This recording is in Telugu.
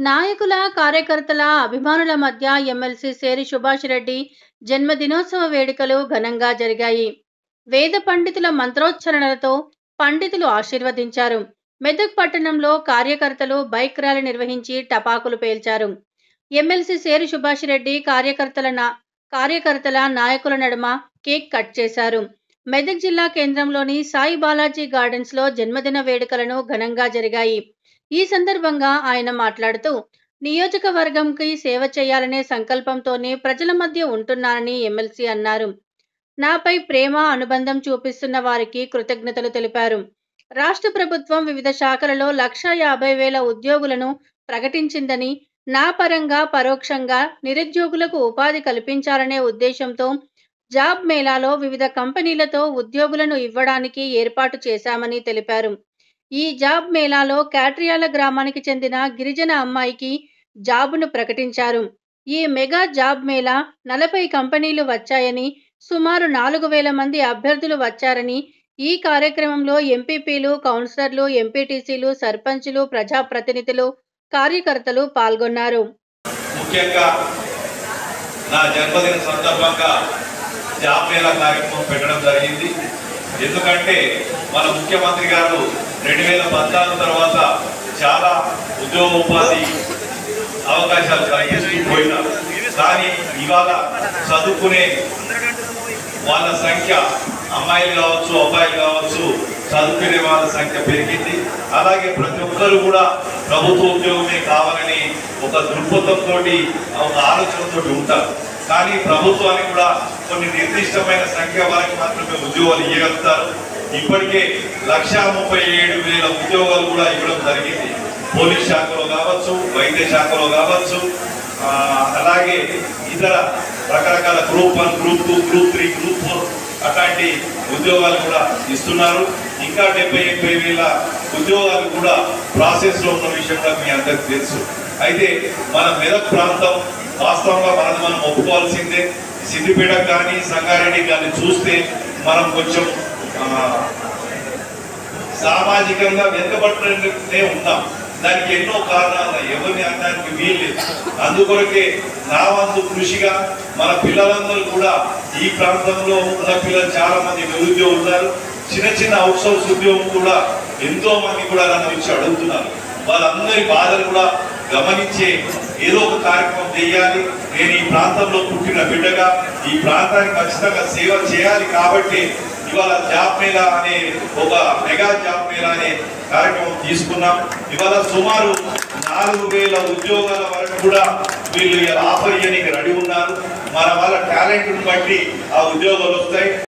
నాయకుల కార్యకర్తల అభిమానుల మధ్య ఎమ్మెల్సీ సేరి సుభాష్ రెడ్డి జన్మదినోత్సవ వేడుకలు ఘనంగా జరిగాయి వేద పండితుల మంత్రోచ్చరణలతో పండితులు ఆశీర్వదించారు మెదక్ పట్టణంలో కార్యకర్తలు బైక్ ర్యాలీ నిర్వహించి టపాకులు పేల్చారు ఎమ్మెల్సీ సేరి సుభాష్ రెడ్డి కార్యకర్తల నా- కార్యకర్తల నాయకుల నడుమ కేక్ కట్ చేశారు మెదక్ జిల్లా కేంద్రంలోని సాయి బాలాజీ గార్డెన్స్ లో జన్మదిన వేడుకలను ఘనంగా జరిగాయి ఈ సందర్భంగా ఆయన మాట్లాడుతూ నియోజకవర్గంకి సేవ చేయాలనే సంకల్పంతోనే ప్రజల మధ్య ఉంటున్నానని ఎమ్మెల్సీ అన్నారు నాపై ప్రేమ అనుబంధం చూపిస్తున్న వారికి కృతజ్ఞతలు తెలిపారు రాష్ట్ర ప్రభుత్వం వివిధ శాఖలలో లక్ష యాభై వేల ఉద్యోగులను ప్రకటించిందని నా పరంగా పరోక్షంగా నిరుద్యోగులకు ఉపాధి కల్పించాలనే ఉద్దేశంతో జాబ్ మేళాలో వివిధ కంపెనీలతో ఉద్యోగులను ఇవ్వడానికి ఏర్పాటు చేశామని తెలిపారు ఈ జాబ్ మేళాలో కాట్రియాల గ్రామానికి చెందిన గిరిజన అమ్మాయికి జాబును ప్రకటించారు ఈ మెగా జాబ్ మేళా నలభై కంపెనీలు వచ్చాయని సుమారు నాలుగు వేల మంది అభ్యర్థులు వచ్చారని ఈ కార్యక్రమంలో ఎంపీపీలు కౌన్సిలర్లు ఎంపీటీసీలు సర్పంచులు ప్రజాప్రతినిధులు కార్యకర్తలు పాల్గొన్నారు ముఖ్యంగా నా జన్మదిన సందర్భంగా జాబ్ మేళా కార్యక్రమం పెట్టడం జరిగింది ఎందుకంటే మన ముఖ్యమంత్రి గారు రెండు వేల పద్నాలుగు తర్వాత చాలా ఉద్యోగ ఉపాధి అవకాశాలు కలిగిస్తూ పోయినారు కానీ ఇవాళ చదువుకునే వాళ్ళ సంఖ్య అమ్మాయిలు కావచ్చు అబ్బాయిలు కావచ్చు చదువుకునే వాళ్ళ సంఖ్య పెరిగింది అలాగే ప్రతి ఒక్కరు కూడా ప్రభుత్వ ఉద్యోగమే కావాలని ఒక దృక్పథంతో ఒక ఆలోచనతో ఉంటారు కానీ ప్రభుత్వానికి కూడా కొన్ని నిర్దిష్టమైన సంఖ్య వరకు మాత్రమే ఉద్యోగాలు ఇవ్వగలుగుతారు ఇప్పటికే లక్షా ముప్పై ఏడు వేల ఉద్యోగాలు కూడా ఇవ్వడం జరిగింది పోలీస్ శాఖలో కావచ్చు వైద్య శాఖలో కావచ్చు ఆ, అలాగే ఇతర రకరకాల group one group two group three group four అట్లాంటి ఉద్యోగాలు కూడా ఇస్తున్నారు ఇంకా డెబ్బై ఎనభై వేల ఉద్యోగాలు కూడా ప్రాసెస్ లో ఉన్న విషయం కూడా మీ అందరికి తెలుసు అయితే మన మెదక్ ప్రాంతం వాస్తవంగా మనం మనం ఒప్పుకోవాల్సిందే సిద్దిపేట కానీ సంగారెడ్డి కానీ చూస్తే మనం కొంచెం ఆ, సామాజికంగా వెనుకబడుతూనే ఉన్నాం దానికి ఎన్నో కారణాలు ఉన్నాయి ఎవరిని అనడానికి వీల్లేదు అందుకొరకే నా వంతు కృషిగా మన పిల్లలందరూ కూడా ఈ ప్రాంతంలో ఉన్న పిల్లలు చాలా మంది నిరుద్యోగులు ఉన్నారు చిన్న చిన్న అవుట్సోర్స్ ఉద్యోగం కూడా ఎంతో మంది కూడా నన్ను వచ్చి అడుగుతున్నారు వాళ్ళందరి బాధలు కూడా గమనించే ఏదో ఒక కార్యక్రమం చేయాలి నేను ఈ ప్రాంతంలో పుట్టిన బిడ్డగా ఈ ప్రాంతానికి ఖచ్చితంగా సేవ చేయాలి కాబట్టి ఇవాళ జాబ్ మేళా అనే ఒక మెగా జాబ్ మేళా అనే కార్యక్రమం తీసుకున్నాం ఇవాళ సుమారు నాలుగు వేల ఉద్యోగాల వరకు కూడా వీళ్ళు ఇలా ఆఫర్ చేయడానికి రెడీ ఉన్నారు మన వాళ్ళ టాలెంట్ బట్టి ఆ ఉద్యోగాలు వస్తాయి